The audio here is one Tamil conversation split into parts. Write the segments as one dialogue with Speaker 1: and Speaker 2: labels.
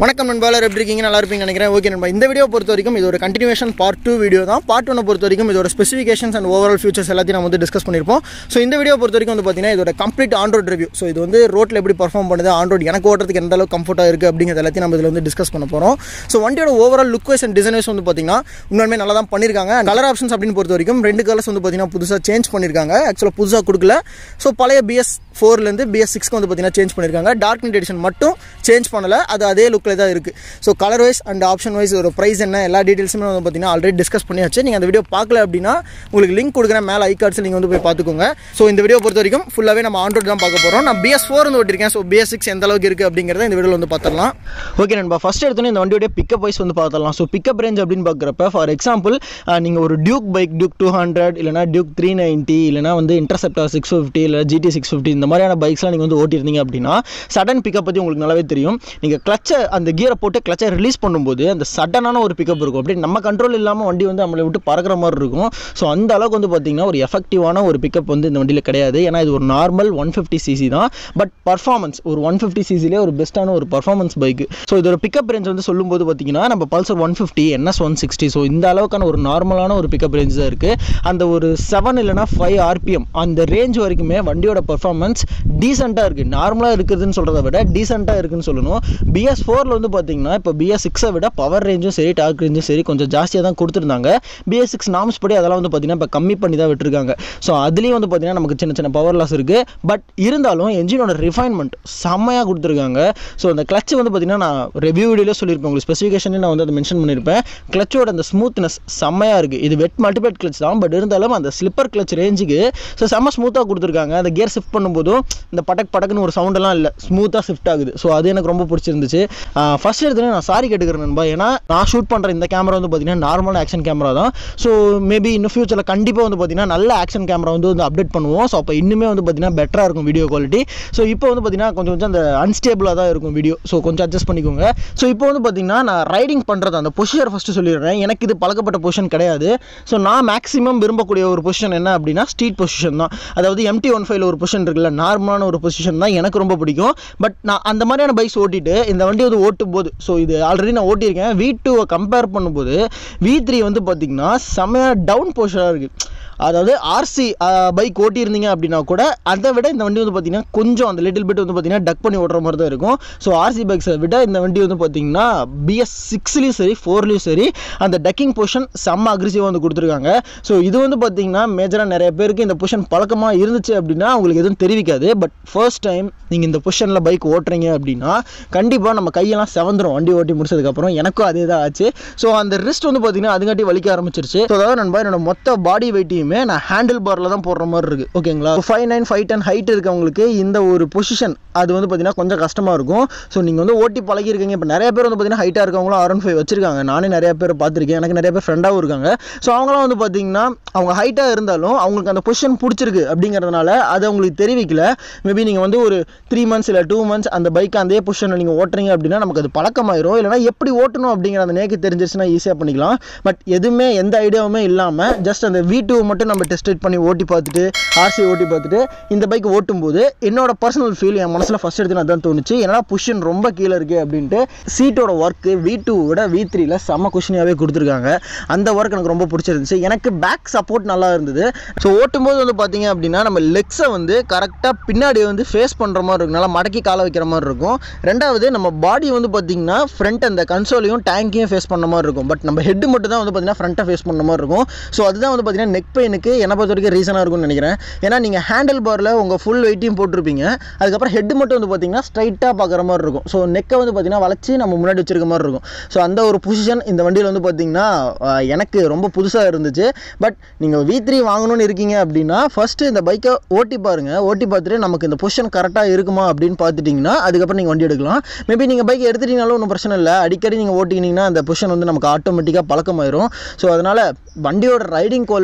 Speaker 1: வணக்கம் நண்பாளர் எப்படி இருக்கீங்க நல்லா இருப்பீங்க நினைக்கிறேன் ஓகே நண்பா இந்த வீடியோ பொறுத்த வரைக்கும் இது ஒரு கண்டினியூஷன் பார்ட் டூ வீடியோ தான் பார்ட் ஒன்னை பொறுத்த வரைக்கும் இதோட ஸ்பெசிஃபிகேஷன்ஸ் அண்ட் ஓவரால் ஃபியூச்சர்ஸ் எல்லாத்தையும் நம்ம வந்து டிஸ்கஸ் பண்ணியிருப்போம் ஸோ இந்த வீடியோ பொறுத்த வரைக்கும் வந்து பார்த்தீங்கன்னா இதோட கம்ப்ளீட் ஆண்ட்ராய்ட் ரிவ்யூ ஸோ இது வந்து ரோட்டில் எப்படி பர்ஃபார்ம் பண்ணுது ஆண்ட்ராய்ட் எனக்கு ஓட்டுறதுக்கு எந்த அளவுக்கு கம்ஃபர்ட்டாக இருக்குது அப்படிங்கிறது எல்லாத்தையும் நம்ம இதில் வந்து டிஸ்கஸ் பண்ண போகிறோம் ஸோ வண்டியோட overall look wise and design wise வந்து பார்த்தீங்கன்னா உண்மையுமே நல்லா தான் பண்ணியிருக்காங்க கலர் ஆப்ஷன்ஸ் அப்படின்னு பொறுத்த வரைக்கும் ரெண்டு கலர்ஸ் வந்து பார்த்தீங்கன்னா புதுசாக சேஞ்ச் பண்ணியிருக்காங்க ஆக்சுவலாக புதுசாக கொடுக்கல ஸோ பழைய பிஎஸ் ஃபோர்லேருந்து பிஎஸ் சிக்ஸ்க்கு வந்து பார்த்தீங்கன்னா சேஞ்ச் பண்ணியிருக்காங்க டார்க் நைட் எடிஷன் மட்டும் சேஞ்ச் பண்ணல அது அதே லுக்கில் தான் இருக்குது so colour wise and option wise ஒரு ப்ரைஸ் என்ன எல்லா டீட்டெயில்ஸுமே வந்து பார்த்தீங்கன்னா ஆல்ரெடி டிஸ்கஸ் பண்ணியாச்சு நீங்கள் அந்த வீடியோ பார்க்கல அப்படின்னா உங்களுக்கு லிங்க் கொடுக்குறேன் மேலே ஐ கார்ட்ஸ் நீங்கள் வந்து போய் பார்த்துக்கோங்க ஸோ இந்த வீடியோ பொறுத்த வரைக்கும் ஃபுல்லாகவே நம்ம ஆண்ட்ராய்ட் தான் பார்க்க போகிறோம் நான் பிஎஸ் ஃபோர் வந்து ஓட்டிருக்கேன் ஸோ பிஎஸ் சிக்ஸ் எந்த அளவுக்கு இருக்குது அப்படிங்கிறத இந்த வீடியோவில் வந்து பார்த்துடலாம் ஓகே நண்பா ஃபஸ்ட் எடுத்தோன்னே இந்த வண்டியோட பிக்கப் வைஸ் வந்து பார்த்துடலாம் ஸோ பிக்கப் ரேஞ்ச் அப்படின்னு பார்க்குறப்ப ஃபார் எக்ஸாம்பிள் நீங்கள் ஒரு Duke bike Duke two hundred இல்லைனா டியூக் த்ரீ நைன்ட்டி இல்லைனா வந்து இன்டர்செப்டர் சிக்ஸ் ஃபிஃப்டி இல்லை ஜிடி சிக்ஸ் ஃபிஃப்டி இந்த மாதிரியான பைக்ஸ்லாம் நீங்கள் வந்து ஓட்டியிருந்தீங்க அப்படின்னா சடன் பிக்கப் பற்றி உங்களுக்கு நல்லாவே தெரியும் நீங்கள் கிளச்சை அந்த கியரை போட்டு கிளச்சை ரிலீஸ் பண்ணும்போது அந்த சடனான ஒரு பிக்கப் இருக்கும் அப்படி நம்ம கண்ட்ரோல் இல்லாமல் வண்டி வந்து நம்மளை விட்டு பறக்கிற மாதிரி இருக்கும் ஸோ அந்த அளவுக்கு வந்து பார்த்தீங்கன்னா ஒரு எஃபெக்டிவான ஒரு பிக்கப் வந்து இந்த வண்டியில் கிடையாது ஏன்னா இது ஒரு நார்மல் ஒன் ஃபிஃப்டி சிசி தான் பட் பர்ஃபார்மன்ஸ் ஒரு ஒன் ஃபிஃப்டி சிசிலே ஒரு பெஸ்ட்டான ஒரு பர்ஃபார்மன்ஸ் பைக் ஸோ இதோட பிக்கப் ரேஞ்ச் வந்து சொல்லும்போது பார்த்தீங்கன்னா நம்ம Pulsar one fifty NS one sixty so இந்த அளவுக்கான ஒரு நார்மலான ஒரு பிக்கப் ரேஞ்ச் தான் இருக்குது அந்த ஒரு செவன் இல்லைனா ஃபைவ் ஆர்பிஎம் அந்த ரேஞ்ச் வரைக்குமே வண்டியோட பர்ஃபார்மன்ஸ் டீசெண்டாக இருக்குது நார்மலாக இருக்குதுன்னு சொல்கிறத விட டீசெண்டாக இருக்குன்னு சொல்லணும் பிஎஸ் ஃபோரில் வந்து பார்த்தீங்கன்னா இப்போ பிஎஸ் சிக்ஸை விட பவர் ரேஞ்சும் சரி டார்க் ரேஞ்சும் சரி கொஞ்சம் ஜாஸ்தியாக தான் கொடுத்துருந்தாங்க பிஎஸ் சிக்ஸ் நாம்ஸ் படி அதெல்லாம் வந்து பார்த்தீங்கன்னா இப்போ கம்மி பண்ணி தான் விட்டுருக்காங்க ஸோ அதுலேயும் வந்து பார்த்தீங்கன்னா நமக்கு சின்ன சின்ன பவர் லாஸ் இருக்குது பட் இருந்தாலும் என்ஜினோட ரிஃபைன்மெண்ட் செம்மையாக கொடுத்துருக்காங்க ஸோ அந்த கிளச் வந்து பார்த்தீங்கன்னா நான் ரிவ்யூ வீடியோவில் சொல்லியிருப்பேன் உங்களுக்கு ஸ்பெசிஃபிகேஷனே நான் வந்து அதை மென்ஷன் பண்ணியிருப்பேன் கிளச்சோட அந்த ஸ்மூத்னஸ் செம்மையாக இருக்குது இது வெட் மல்டிபேட் கிளச் தான் பட் இருந்தாலும் அந்த ஸ்லிப்பர் கிளச் ரேஞ்சுக்கு ஸோ செம்ம ஸ்மூத்தாக கொடுத்துருக்காங்க அந்த கியர் ஷிஃப்ட் பண்ணும்போதும் இந்த பட்டக் படக்குன்னு ஒரு சவுண்டெல்லாம் இல்லை ஸ்மூத்தாக ஷிஃப்ட் ஆகுது ஸோ அது எனக்கு ரொம்ப பிடிச்சிருந்துச்சு ஃபர்ஸ்ட் எடுத்துல நான் சாரி கேட்டுக்கிறேன் நண்பா ஏன்னா நான் ஷூட் பண்ணுற இந்த கேமரா வந்து பார்த்தீங்கன்னா நார்மல் ஆக்ஷன் கேமரா தான் ஸோ மேபி இன்னும் ஃபியூச்சரில் கண்டிப்பாக வந்து பார்த்தீங்கன்னா நல்ல ஆக்ஷன் கேமரா வந்து வந்து அப்டேட் பண்ணுவோம் ஸோ அப்போ இன்னுமே வந்து பார்த்தீங்கன்னா பெட்டராக இருக்கும் வீடியோ குவாலிட்டி ஸோ இப்போ வந்து பார்த்தீங்கன்னா கொஞ்சம் கொஞ்சம் அந்த அன்ஸ்டேபிளாக தான் இருக்கும் வீடியோ ஸோ கொஞ்சம் அட்ஜஸ்ட் பண்ணிக்கோங்க ஸோ இப்போ வந்து பார்த்தீங்கன்னா நான் ரைடிங் பண்ணுறது அந்த பொசிஷர் ஃபஸ்ட்டு சொல்லிடுறேன் எனக்கு இது பழக்கப்பட்ட பொசிஷன் கிடையாது ஸோ நான் மேக்ஸிமம் விரும்பக்கூடிய ஒரு பொசிஷன் என்ன அப்படின்னா ஸ்ட்ரீட் பொசிஷன் தான் அதாவது எம்டி ஒன் ஃபைவ்ல ஒரு பொசிஷன் இருக்குல்ல நார்மலான ஒரு பொசிஷன் தான் எனக்கு ரொம்ப பிடிக்கும் பட் நான் அந்த மாதிரியான பைக்ஸ் ஓட்டிட்டு இந்த வண்டி வந்து ஓட்டும் போது ஸோ இது ஆல்ரெடி நான் ஓட்டியிருக்கேன் வி டூவை கம்பேர் பண்ணும்போது வி த்ரீ வந்து பார்த்தீங்கன்னா செம்மையாக டவுன் பொசிஷனாக இருக்குது அதாவது ஆர்சி பைக் ஓட்டியிருந்தீங்க அப்படின்னா கூட அதை விட இந்த வண்டி வந்து பார்த்தீங்கன்னா கொஞ்சம் அந்த லிட்டில் பிட் வந்து பார்த்தீங்கன்னா டக் பண்ணி ஓட்டுற மாதிரி தான் இருக்கும் ஸோ ஆர்சி பைக்ஸை விட இந்த வண்டி வந்து பார்த்தீங்கன்னா பிஎஸ் சிக்ஸ்லேயும் சரி ஃபோர்லேயும் சரி அந்த டக்கிங் பொசிஷன் செம்ம அக்ரிசிவாக வந்து கொடுத்துருக்காங்க ஸோ இது வந்து பார்த்தீங்கன்னா மேஜராக நிறைய பேருக்கு இந்த பொசிஷன் பழக்கமாக இருந்துச்சு அப்படின்னா உங்களுக்கு எதுவும் தெரிவிக்காது பட் ஃபர்ஸ்ட் டைம் நீங்கள் இந்த பொசிஷனில் பைக் ஓட்டுறீங்க அப்படின்னா கண்டிப்பாக நம்ம கையெல்லாம் செவந்துரும் வண்டி ஓட்டி முடிச்சதுக்கப்புறம் எனக்கும் அதே தான் ஆச்சு ஸோ அந்த ரிஸ்ட் வந்து பார்த்தீங்கன்னா அதுங்காட்டி வலிக்க ஆரம்பிச்சிருச்சு ஸோ அதாவது நண்பா என்னோட மொத்த பாடி வெயிட்டையுமே நான் ஹேண்டில் பாரில் தான் போடுற மாதிரி இருக்குது ஓகேங்களா five nine five ten height இருக்கவங்களுக்கு இந்த ஒரு பொசிஷன் அது வந்து பார்த்தீங்கன்னா கொஞ்சம் கஷ்டமாக இருக்கும் ஸோ நீங்கள் வந்து ஓட்டி பழகிருக்கீங்க இப்போ நிறைய பேர் வந்து பார்த்தீங்கன்னா ஹைட்டாக இருக்கவங்களும் ஆர் ஒன் ஃபைவ் வச்சிருக்காங்க நானே நிறைய பேர் பார்த்துருக்கேன் எனக்கு நிறைய பேர் ஃப்ரெண்டாகவும் இருக்காங்க ஸோ அவங்களாம் வந்து பார்த்தீங்கன்னா அவங்க ஹைட்டாக இருந்தாலும் அவங்களுக்கு அந்த பொசிஷன் பிடிச்சிருக்கு அப்படிங்கிறதுனால அது அவங்களுக்கு தெரிவிக்கல மேபி நீங்கள் வந்து ஒரு த்ரீ மந்த்ஸ் இல்லை டூ மந்த்ஸ் அந்த பைக் அதே பொசிஷனில் நீங்கள் ஓட்டுறீங்க அப்படின்னா நமக்கு அது பழக்கமாயிரும் இல்லைனா எப்படி ஓட்டணும் அப்படிங்கிற அந்த நேக்கு தெரிஞ்சிருச்சுன்னா ஈஸியாக பண்ணிக்கலாம் பட் எதுவுமே எந்த ஐடியாவுமே இல்லாமல் ஜஸ்ட் அந்த வி டூ மட்டும் நம்ம டெஸ்ட் பண்ணி ஓட்டி பார்த்துட்டு ஆர்சி ஓட்டி பார்த்துட்டு இந்த பைக் ஓட்டும்போது என்னோட பர்சனல் ஃபீல் என் மனசில் ஃபஸ்ட் எடுத்து அதான் தோணுச்சு ஏன்னா புஷன் ரொம்ப கீழே இருக்குது அப்படின்ட்டு சீட்டோட ஒர்க்கு வி டூ விட வி த்ரீல செம்ம குஷனியாகவே கொடுத்துருக்காங்க அந்த ஒர்க் எனக்கு ரொம்ப பிடிச்சிருந்துச்சு எனக்கு பேக் சப்போர்ட் நல்லா இருந்தது ஸோ ஓட்டும்போது வந்து பார்த்தீங்க அப்படின்னா நம்ம லெக்ஸை வந்து கரெக்டாக பின்னாடி வந்து ஃபேஸ் பண்ணுற மாதிரி இருக்கும் நல்லா மடக்கி காலை வைக்கிற மாதிரி இருக்கும் ரெண்டாவது நம்ம பாடி வந்து பார்த்தீங்கன்னா ஃப்ரண்ட் அந்த கன்சோலையும் டேங்கையும் ஃபேஸ் பண்ண மாதிரி இருக்கும் பட் நம்ம ஹெட் மட்டும் தான் வந்து பார்த்தீங்கன்னா ஃப்ரண்ட்டை ஃபேஸ் பண்ண மாதிரி இருக்கும் ஸோ அதுதான் வந்து பார்த்தீங்கன்னா நெக் பெயினுக்கு என்னை பொறுத்த வரைக்கும் ரீசனாக இருக்கும்னு நினைக்கிறேன் ஏன்னா நீங்கள் ஹேண்டில் பாரில் உங்கள் ஃபுல் வெயிட்டையும் போட்டிருப்பீங்க அதுக்கப்புறம் ஹெட் மட்டும் வந்து பார்த்தீங்கன்னா ஸ்ட்ரைட்டாக பார்க்குற மாதிரி இருக்கும் ஸோ நெக்கை வந்து பார்த்தீங்கன்னா வளைச்சி நம்ம முன்னாடி வச்சிருக்க மாதிரி இருக்கும் ஸோ அந்த ஒரு பொசிஷன் இந்த வண்டியில் வந்து பார்த்தீங்கன்னா அஹ், எனக்கு ரொம்ப புதுசாக இருந்துச்சு பட் நீங்கள் வி த்ரீ வாங்கணும்னு இருக்கீங்க அப்படின்னா ஃபஸ்ட்டு இந்த பைக்கை ஓட்டி பாருங்கள் ஓட்டி பார்த்துட்டு நமக்கு இந்த பொசிஷன் கரெக்டாக இருக்குமா அப்படின்னு பார்த்துட்டிங்கன்னா அதுக்கப்புறம் நீங்கள் வண்டி எடுக்கலாம் மேபி நீங்கள் பைக் எடுத்துட்டீங்கனாலும் ஒன்றும் பிரச்சனை இல்லை அடிக்கடி நீங்கள் ஓட்டிக்கினீங்கன்னா அந்த பொசிஷன் வந்து நமக்கு ஆட்டோமேட்டிக்காக பழக்கமாயிரும் ஸோ அதனால் வண்டியோட ரைடிங் குவாலிட்டி அந்த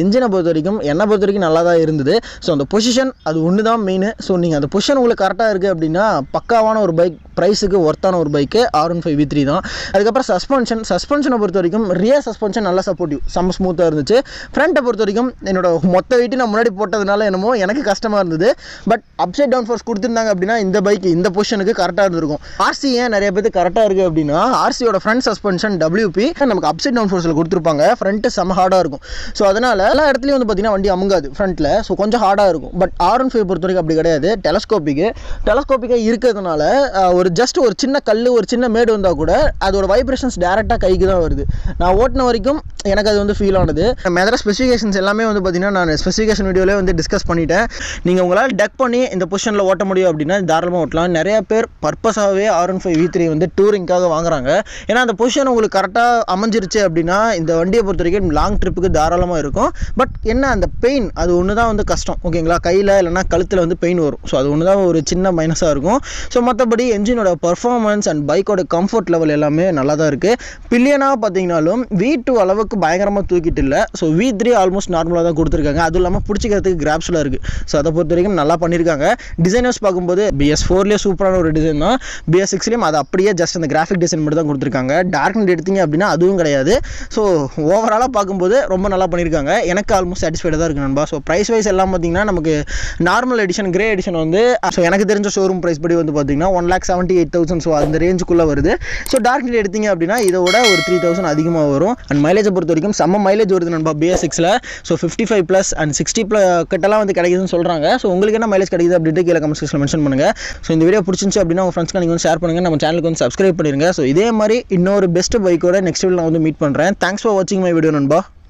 Speaker 1: என்ஜினை பொறுத்த வரைக்கும் என்னை பொறுத்த வரைக்கும் நல்லா தான் இருந்தது ஸோ அந்த பொசிஷன் அது ஒன்று தான் மெயின் ஸோ நீங்கள் அந்த பொசிஷன் உங்களுக்கு கரெக்டாக இருக்குது அப்படின்னா பக்காவான ஒரு பைக் ப்ரைஸுக்கு ஒர்த்தான ஒரு bike R one five V three தான் அதுக்கப்புறம் சஸ்பென்ஷன் சஸ்பென்ஷனை பொறுத்த வரைக்கும் ரியர் சஸ்பென்ஷன் நல்லா சப்போர்ட்டிவ் செம்ம ஸ்மூத்தாக இருந்துச்சு ஃப்ரண்ட்டை பொறுத்த வரைக்கும் என்னோட மொத்த வெயிட்டு நான் முன்னாடி போட்டதுனால என்னமோ எனக்கு கஷ்டமாக இருந்தது பட் அப்சைட் டவுன் ஃபோர்ஸ் கொடுத்துருந்தாங்க அப்படின்னா இந்த பைக் இந்த பொசிஷனுக்கு கரெக்டாக இருந்திருக்கும் ஆர்சி ஏன் நிறைய பேருக்கு கரெக்டாக இருக்குது அப்படின்னா ஆர்சியோட ஃப்ரண்ட் சஸ்பென்ஷன் டபிள்யூபி நமக்கு அப்சைட் டவுன் ஃபோர்ஸில் கொடுத்துருப்பாங்க ஃப்ரண்ட்டு செம்ம ஹார்டாக இருக்கும் ஸோ அதனால் எல்லா இடத்துலையும் வந்து பார்த்தீங்கன்னா வண்டி அமுங்காது ஃப்ரண்ட்டில் ஸோ கொஞ்சம் ஹார்டாக இருக்கும் பட் ஆர் ஒன் ஃபைவ் பொறுத்த வரைக்கும் அப்படி கிடையாது டெலஸ்கோப்பிக்கு டெலஸ்கோப்பிக்காக இருக்கிறதுனால அஹ், ஒரு ஜஸ்ட் ஒரு சின்ன கல் ஒரு சின்ன மேடு வந்தால் கூட அதோட வைப்ரேஷன்ஸ் டேரெக்டாக கைக்கு தான் வருது நான் ஓட்டின வரைக்கும் எனக்கு அது வந்து ஃபீல் ஆனது மெதர ஸ்பெசிஃபிகேஷன்ஸ் எல்லாமே வந்து பார்த்தீங்கன்னா நான் ஸ்பெசிஃபிகேஷன் வீடியோலேயே வந்து டிஸ்கஸ் பண்ணிட்டேன் நீங்கள் உங்களால் டக் பண்ணி இந்த பொசிஷனில் ஓட்ட முடியும் அப்படின்னா தாராளமாக ஓட்டலாம் நிறைய பேர் பர்பஸாகவே R one five V three வந்து டூரிங்காக வாங்குறாங்க ஏன்னா அந்த பொசிஷன் உங்களுக்கு கரெக்டாக அமைஞ்சிருச்சு அப்படின்னா இந்த வண்டியை பொறுத்த வரைக்கும் லாங் ட்ரிப்புக்கு தாராளமாக இருக்கும் பட் என்ன அந்த பெயின் அது ஒன்று தான் வந்து கஷ்டம் ஓகேங்களா கையில் இல்லைனா கழுத்தில் வந்து பெயின் வரும் ஸோ அது ஒன்று தான் ஒரு சின்ன மைனஸாக இருக்கும் ஸோ மற்றபடி என்ஜினோட பர்ஃபார்மன்ஸ் அண்ட் பைக்கோட கம்ஃபர்ட் லெவல் எல்லாமே நல்லா தான் இருக்குது பில்லியனாக பார்த்தீங்கனாலும் வி டூ அளவுக்கு பயங்கரமாக தூக்கிட்டு இல்லை ஸோ வி த்ரீ ஆல்மோஸ்ட் நார்மலாக தான் கொடுத்துருக்காங்க அதுவும் இல்லாமல் பிடிச்சிக்கிறதுக்கு கிராப்ஸில் இருக்குது ஸோ அதை பொறுத்த வரைக்கும் நல்லா பண்ணியிருக்காங்க டிசைனர்ஸ் பார்க்கும்போது பிஎஸ் ஃபோர்லேயே சூப்பரான ஒரு டிசைன் தான் பிஎஸ் சிக்ஸ்லேயும் அது அப்படியே ஜஸ்ட் அந்த கிராஃபிக் டிசைன் மட்டும் தான் கொடுத்துருக்காங்க டார்க் நெட் எடுத்தீங்க அப்படின்னா அதுவும் கிடையாது ஸோ ஓவராலாக பார்க்கும்போது ரொம்ப நல்லா பண்ணியிருக்காங்க எனக்கு ஆல்மோஸ்ட் சாட்டிஸ்ஃபைடாக தான் இருக்கு நண்பா ஸோ ப்ரைஸ் வைஸ் எல்லாம் பார்த்தீங்கன்னா நமக்கு நார்மல் எடிஷன் கிரே எடிஷன் வந்து ஸோ எனக்கு தெரிஞ்ச ஷோரூம் ப்ரைஸ் படி வந்து பார்த்தீங்கன்னா one lakh seventy eight thousand so அந்த ரேஞ்சுக்குள்ளே வருது ஸோ டார்க் நெட் எடுத்தீங்க அப்படின்னா இதோட ஒரு த்ரீ தௌசண்ட் அதிகமாக வரும் அண்ட் மைலேஜை பொறுத்த வரைக்கும் செம்ம மைலேஜ் வருது நண்பா பிஎஸ் சிக்ஸில் so fifty five plus and sixty plus கிட்டலாம் வந்து கிடைக்குதுன்னு சொல்கிறாங்க ஸோ உங்களுக்கு என்ன மைலேஜ் கிடைக்குது அப்படின்ட்டு கீழே கமெண்ட் செக்ஷனில் மென்ஷன் பண்ணுங்கள் ஸோ இந்த வீடியோ பிடிச்சிருந்துச்சு அப்படின்னா உங்கள் ஃப்ரெண்ட்ஸ்க்கு நீங்கள் வந்து ஷேர் பண்ணுங்கள் நம்ம சேனலுக்கு வந்து சப்ஸ்கிரைப் பண்ணிருங்க ஸோ இதே மாதிரி இன்னொரு பெஸ்ட் பைக்கோட நெக்ஸ்ட் வீடியோ நான் வந்து மீட் பண்ணுறேன் தேங்க்ஸ் ஃபார் வாட்சிங் மை வீடியோ நண்பா